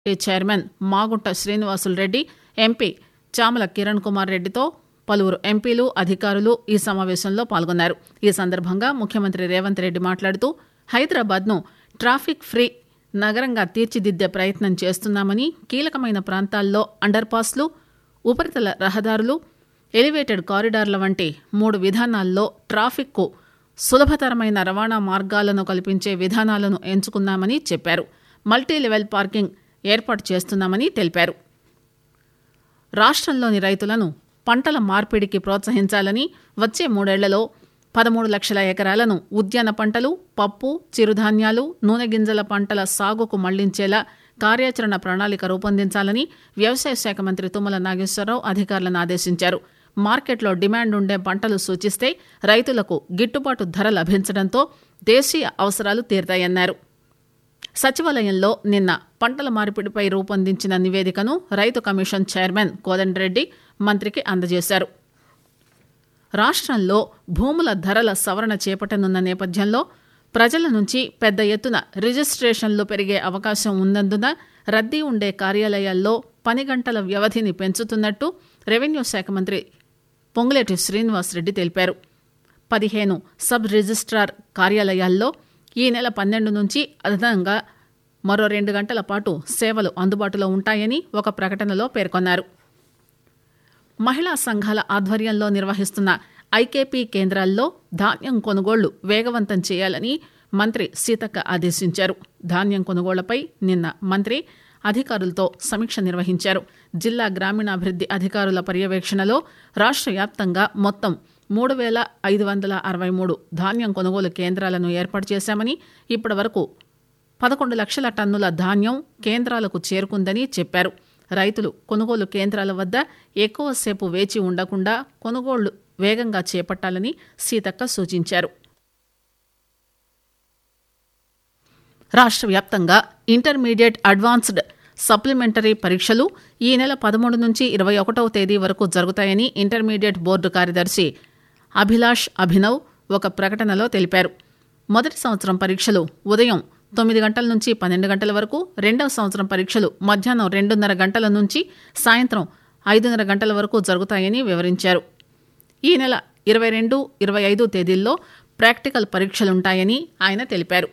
chairman Magunta Srinivasulu Reddy MP Chamala Kiran Kumar రెడ్డితో పలువురు ఎంపీలు అధికారులు ఈ సమావేశంలో పాల్గొన్నారు ఈ సందర్భంగా ముఖ్యమంత్రి రేవంత్ రెడ్డి మాట్లాడుతూ హైదరాబాద్ ను ట్రాఫిక్ ఫ్రీ నగరంగా తీర్చిదిద్దే ప్రయత్నం చేస్తున్నామని కీలకమైన ప్రాంతాల్లో అండర్ పాస్లు ఉపరితల రహదారులు ఎలివేటెడ్ కారిడార్ల వంటి మూడు విధానాల్లో ట్రాఫిక్కు సులభతరమైన రవాణా మార్గాలను కల్పించే విధానాలను ఎంచుకున్నామని చెప్పారు మల్టీ లెవెల్ పార్కింగ్ ఏర్పాటు చేస్తున్నామని తెలిపారు రాష్ట్రంలోని రైతులను పంటల మార్పిడికి ప్రోత్సహించాలని వచ్చే మూడేళ్లలో పదమూడు లక్షల ఎకరాలను ఉద్యాన పంటలు పప్పు చిరుధాన్యాలు నూనె గింజల పంటల సాగుకు మళ్లించేలా కార్యాచరణ ప్రణాళిక రూపొందించాలని వ్యవసాయ శాఖ మంత్రి తుమ్మల నాగేశ్వరరావు అధికారులను ఆదేశించారు మార్కెట్లో డిమాండ్ ఉండే పంటలు సూచిస్తే రైతులకు గిట్టుబాటు ధర లభించడంతో దేశీయ అవసరాలు తీరుతాయన్నారు సచివాలయంలో నిన్న పంటల మార్పిడిపై రూపొందించిన నివేదికను రైతు కమిషన్ చైర్మన్ కోదండరెడ్డి మంత్రికి అందజేశారు రాష్ట్రంలో భూముల ధరల సవరణ చేపట్టనున్న నేపథ్యంలో ప్రజల నుంచి పెద్ద ఎత్తున రిజిస్ట్రేషన్లు పెరిగే అవకాశం ఉన్నందున రద్దీ ఉండే కార్యాలయాల్లో పని గంటల వ్యవధిని పెంచుతున్నట్టు రెవెన్యూ శాఖ మంత్రి పొంగులేటి శ్రీనివాసరెడ్డి తెలిపారు పదిహేను సబ్ రిజిస్ట్రార్ కార్యాలయాల్లో ఈ నెల పన్నెండు నుంచి అదనంగా మరో రెండు గంటల పాటు సేవలు అందుబాటులో ఉంటాయని ఒక ప్రకటనలో పేర్కొన్నారు మహిళా సంఘాల ఆధ్వర్యంలో నిర్వహిస్తున్న ఐకేపీ కేంద్రాల్లో ధాన్యం కొనుగోళ్లు వేగవంతం చేయాలని మంత్రి సీతక్క ఆదేశించారు ధాన్యం కొనుగోళ్లపై నిన్న మంత్రి అధికారులతో సమీక్ష నిర్వహించారు జిల్లా గ్రామీణాభివృద్ది అధికారుల పర్యవేక్షణలో రాష్ట్ర వ్యాప్తంగా మొత్తం మూడు వేల ఐదు వందల అరవై మూడు ధాన్యం కొనుగోలు కేంద్రాలను ఏర్పాటు చేశామని ఇప్పటి వరకు పదకొండు లక్షల టన్నుల ధాన్యం కేంద్రాలకు చేరుకుందని చెప్పారు రైతులు కొనుగోలు కేంద్రాల వద్ద ఎక్కువసేపు వేచి ఉండకుండా కొనుగోళ్లు వేగంగా చేపట్టాలని సీతక్క సూచించారు రాష్ట్ర వ్యాప్తంగా ఇంటర్మీడియట్ అడ్వాన్స్డ్ సప్లిమెంటరీ పరీక్షలు ఈ నెల పదమూడు నుంచి ఇరవై ఒకటవ తేదీ వరకు జరుగుతాయని ఇంటర్మీడియట్ బోర్డు కార్యదర్శి అభిలాష్ అభినవ్ ఒక ప్రకటనలో తెలిపారు మొదటి సంవత్సరం పరీక్షలు ఉదయం తొమ్మిది గంటల నుంచి పన్నెండు గంటల వరకు రెండవ సంవత్సరం పరీక్షలు మధ్యాహ్నం రెండున్నర గంటల నుంచి సాయంత్రం ఐదున్నర గంటల వరకు జరుగుతాయని వివరించారు ఈ నెల ఇరవై రెండు ఇరవై ఐదు తేదీల్లో ప్రాక్టికల్ పరీక్షలుంటాయని ఆయన తెలిపారు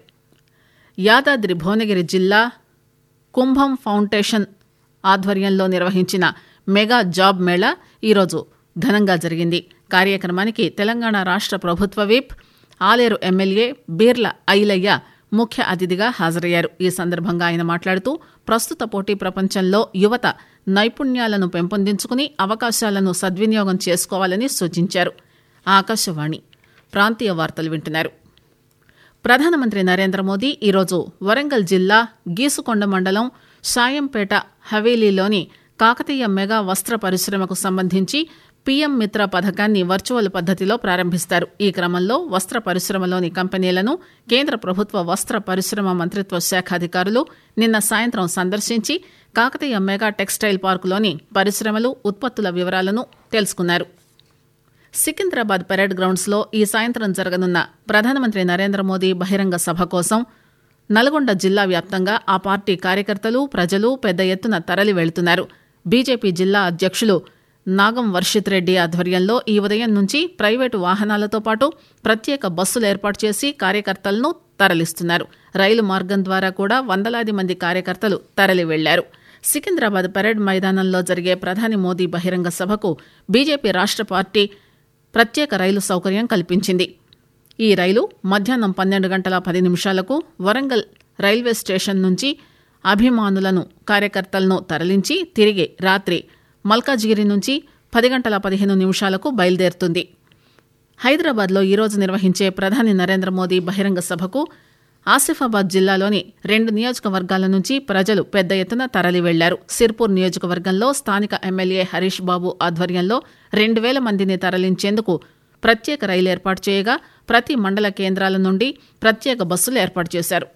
యాదాద్రి భువనగిరి జిల్లా కుంభం ఫౌండేషన్ ఆధ్వర్యంలో నిర్వహించిన మెగా జాబ్ మేళా ఈరోజు ఘనంగా జరిగింది కార్యక్రమానికి తెలంగాణ రాష్ట్ర ప్రభుత్వ విప్ ఆలేరు ఎమ్మెల్యే బీర్ల ఐలయ్య ముఖ్య అతిథిగా హాజరయ్యారు ఈ సందర్భంగా ఆయన మాట్లాడుతూ ప్రస్తుత పోటీ ప్రపంచంలో యువత నైపుణ్యాలను పెంపొందించుకుని అవకాశాలను సద్వినియోగం చేసుకోవాలని సూచించారు ఆకాశవాణి ప్రాంతీయ వార్తలు వింటున్నారు ప్రధానమంత్రి నరేంద్ర మోదీ ఈరోజు వరంగల్ జిల్లా గీసుకొండ మండలం సాయంపేట హవేలీలోని కాకతీయ మెగా వస్త్ర పరిశ్రమకు సంబంధించి పీఎం మిత్ర పథకాన్ని వర్చువల్ పద్దతిలో ప్రారంభిస్తారు ఈ క్రమంలో వస్త్ర పరిశ్రమలోని కంపెనీలను కేంద్ర ప్రభుత్వ వస్త్ర పరిశ్రమ మంత్రిత్వ శాఖ అధికారులు నిన్న సాయంత్రం సందర్శించి కాకతీయ మెగా టెక్స్టైల్ పార్కులోని పరిశ్రమలు ఉత్పత్తుల వివరాలను తెలుసుకున్నారు సికింద్రాబాద్ పెరేడ్ గ్రౌండ్స్ లో ఈ సాయంత్రం జరగనున్న ప్రధానమంత్రి నరేంద్ర మోదీ బహిరంగ సభ కోసం నల్గొండ జిల్లా వ్యాప్తంగా ఆ పార్టీ కార్యకర్తలు ప్రజలు పెద్ద ఎత్తున తరలి వెళ్తున్నారు బీజేపీ జిల్లా అధ్యక్షులు నాగం వర్షిత్ రెడ్డి ఆధ్వర్యంలో ఈ ఉదయం నుంచి ప్రైవేటు వాహనాలతో పాటు ప్రత్యేక బస్సులు ఏర్పాటు చేసి కార్యకర్తలను తరలిస్తున్నారు రైలు మార్గం ద్వారా కూడా వందలాది మంది కార్యకర్తలు తరలి వెళ్లారు సికింద్రాబాద్ పరేడ్ మైదానంలో జరిగే ప్రధాని మోదీ బహిరంగ సభకు బీజేపీ రాష్ట్ర పార్టీ ప్రత్యేక రైలు సౌకర్యం కల్పించింది ఈ రైలు మధ్యాహ్నం పన్నెండు గంటల పది నిమిషాలకు వరంగల్ రైల్వే స్టేషన్ నుంచి అభిమానులను కార్యకర్తలను తరలించి తిరిగి రాత్రి మల్కాజ్గిరి నుంచి పది గంటల పదిహేను నిమిషాలకు బయలుదేరుతుంది హైదరాబాద్లో ఈరోజు నిర్వహించే ప్రధాని నరేంద్ర మోదీ బహిరంగ సభకు ఆసిఫాబాద్ జిల్లాలోని రెండు నియోజకవర్గాల నుంచి ప్రజలు పెద్ద ఎత్తున తరలి వెళ్లారు సిర్పూర్ నియోజకవర్గంలో స్థానిక ఎమ్మెల్యే హరీష్ బాబు ఆధ్వర్యంలో రెండు వేల మందిని తరలించేందుకు ప్రత్యేక రైలు ఏర్పాటు చేయగా ప్రతి మండల కేంద్రాల నుండి ప్రత్యేక బస్సులు ఏర్పాటు చేశారు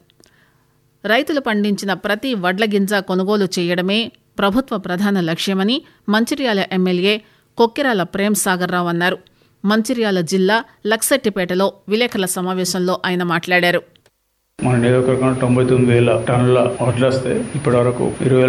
రైతులు పండించిన ప్రతి వడ్ల గింజ కొనుగోలు చేయడమే ప్రభుత్వ ప్రధాన లక్ష్యమని మంచిర్యాల ఎమ్మెల్యే కొక్కిరాల ప్రేమ్ సాగర్ రావు అన్నారు మంచిర్యాల జిల్లా లక్సెట్టిపేటలో విలేకరుల సమావేశంలో ఆయన మాట్లాడారు మన నియోజకవర్గంలో తొంభై తొమ్మిది వేల టన్నుల వడ్లు వస్తే ఇప్పటి వరకు ఇరవై